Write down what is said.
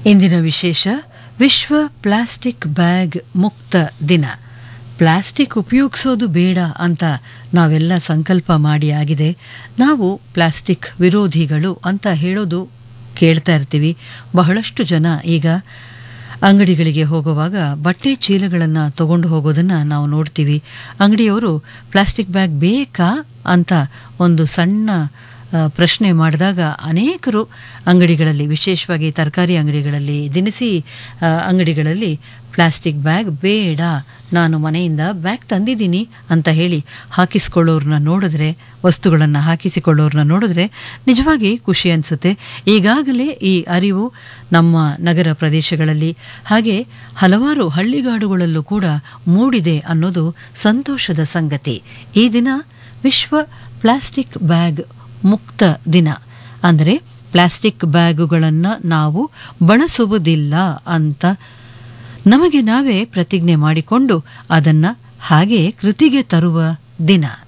ಇಂದಿನ ವಿಶೇಷ ವಿಶ್ವ ಪ್ಲಾಸ್ಟಿಕ್ ಬ್ಯಾಗ್ ಮುಕ್ತ ದಿನ ಪ್ಲಾಸ್ಟಿಕ್ ಉಪಯೋಗಿಸೋದು ಬೇಡ ಅಂತ ನಾವೆಲ್ಲ ಸಂಕಲ್ಪ ಮಾಡಿ ಆಗಿದೆ ನಾವು ಪ್ಲಾಸ್ಟಿಕ್ ವಿರೋಧಿಗಳು ಅಂತ ಹೇಳೋದು ಕೇಳ್ತಾ ಇರ್ತೀವಿ ಬಹಳಷ್ಟು ಜನ ಈಗ ಅಂಗಡಿಗಳಿಗೆ ಹೋಗುವಾಗ ಬಟ್ಟೆ ಚೀಲಗಳನ್ನು ತಗೊಂಡು ಹೋಗೋದನ್ನು ನಾವು ನೋಡ್ತೀವಿ ಅಂಗಡಿಯವರು ಪ್ಲಾಸ್ಟಿಕ್ ಬ್ಯಾಗ್ ಬೇಕಾ ಅಂತ ಒಂದು ಸಣ್ಣ ಆ, ಪ್ರಶ್ನೆ ಮಾಡಿದಾಗ ಅನೇಕರು ಅಂಗಡಿಗಳಲ್ಲಿ ವಿಶೇಷವಾಗಿ ತರಕಾರಿ ಅಂಗಡಿಗಳಲ್ಲಿ ದಿನಸಿ ಆ, ಅಂಗಡಿಗಳಲ್ಲಿ ಪ್ಲಾಸ್ಟಿಕ್ ಬ್ಯಾಗ್ ಬೇಡ ನಾನು ಮನೆಯಿಂದ ಬ್ಯಾಗ್ ತಂದಿದ್ದೀನಿ ಅಂತ ಹೇಳಿ ಹಾಕಿಸ್ಕೊಳ್ಳೋರನ್ನ ನೋಡಿದ್ರೆ ವಸ್ತುಗಳನ್ನು ಹಾಕಿಸಿಕೊಳ್ಳೋರನ್ನ ನೋಡಿದ್ರೆ ನಿಜವಾಗಿ ಖುಷಿ ಅನಿಸುತ್ತೆ ಈಗಾಗಲೇ ಈ ಅರಿವು ನಮ್ಮ ನಗರ ಪ್ರದೇಶಗಳಲ್ಲಿ ಹಾಗೆ ಹಲವಾರು ಹಳ್ಳಿಗಾಡುಗಳಲ್ಲೂ ಕೂಡ ಮೂಡಿದೆ ಅನ್ನೋದು ಸಂತೋಷದ ಸಂಗತಿ ಈ ದಿನ ವಿಶ್ವ ಪ್ಲಾಸ್ಟಿಕ್ ಬ್ಯಾಗ್ ಮುಕ್ತ ದಿನ ಅಂದರೆ ಪ್ಲಾಸ್ಟಿಕ್ ಬ್ಯಾಗುಗಳನ್ನು ನಾವು ಬಳಸುವುದಿಲ್ಲ ಅಂತ ನಮಗೆ ನಾವೇ ಪ್ರತಿಜ್ಞೆ ಮಾಡಿಕೊಂಡು ಅದನ್ನು ಹಾಗೆ ಕೃತಿಗೆ ತರುವ ದಿನ